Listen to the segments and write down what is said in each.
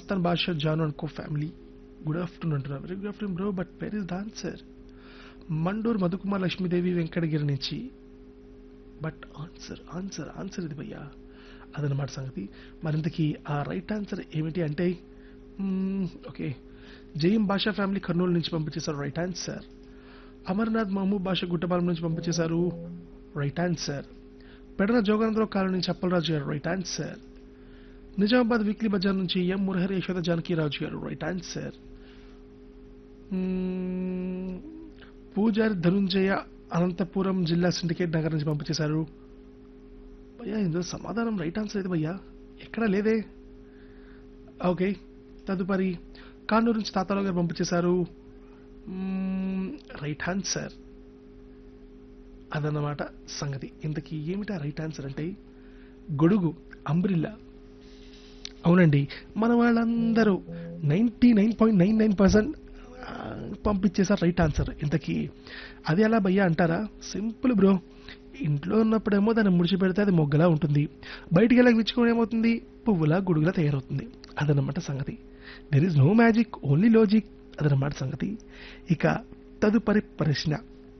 మస్తాన్ బాషా జాను అనుకో family good afternoon అంటున్నారు very good afternoon bro but where is the answer Mandur Madhukumar Lakshmidevi Venkatagiri నుంచి but answer answer answer ఇది భయ్యా అదనమాట సంగతి మరింతకి ఆ రైట్ ఆన్సర్ ఏమిటి అంటే ఓకే జయం భాషా ఫ్యామిలీ కర్నూలు నుంచి పంపించేశారు రైట్ ఆన్సర్ అమర్నాథ్ మహమూబ్ భాష గుట్టపాలెం నుంచి పంపించేశారు రైట్ ఆన్సర్ పెడన జోగానందరావు కాలం నుంచి అప్పలరాజు గారు right answer Nizamabad weekly bazaar నుంచి ఎం మురహరి యశోద జానకీరాజు గారు రైట్ ఆన్సర్ మ్మ్, పూజారి ధనుంజయ అనంతపురం జిల్లా సిండికేట్ నగర్ నుంచి పంపించేశారు భయ్యా ఇందులో సమాధానం రైట్ ఆన్సర్ అయితే భయ్యా ఎక్కడా లేదే ఓకే తదుపరి కానూరు నుంచి తాతారావు గారు పంపించేశారు మ్మ్, రైట్ ఆన్సర్ అదన్నమాట సంగతి ఇంతకీ ఏమిటా రైట్ ఆన్సర్ అంటే గొడుగు అంబ్రిల్లా అవునండి మన వాళ్ళందరూ ninety nine point nine nine percent పంపించేశారు రైట్ ఆన్సర్ ఇంతకీ అది ఎలా భయ్యా అంటారా సింపుల్ బ్రో ఇంట్లో ఉన్నప్పుడేమో దాన్ని ముడిచి పెడితే అది మొగ్గలా ఉంటుంది బయటికి వెళ్ళక విచ్చుకోవడం ఏమవుతుంది పువ్వులా గుడుగులా తయారవుతుంది అదనమాట సంగతి there is no magic only logic అదనమాట సంగతి ఇక తదుపరి ప్రశ్న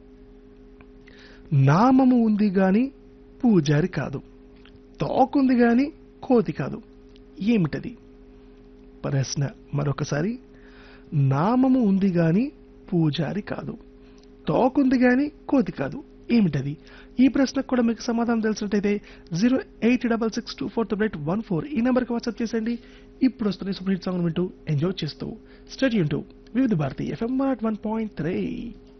నామము ఉంది గాని పూజారి కాదు తోకుంది గాని కోతి కాదు ఏమిటది ప్రశ్న మరొకసారి నామము ఉంది గాని పూజారి కాదు తోకుంది గాని కోతి కాదు ఏమిటది ఈ ప్రశ్నకు కూడా మీకు సమాధానం తెలిసినట్టయితే zero eight double six two four triple eight one four ఈ నెంబర్కి వాట్సాప్ చేసేయండి ఇప్పుడు వస్తున్న సూపర్ హిట్ సాంగ్ వింటూ ఎంజాయ్ చేస్తూ స్టడీ ఉంటూ Vividh Bharati FM one point three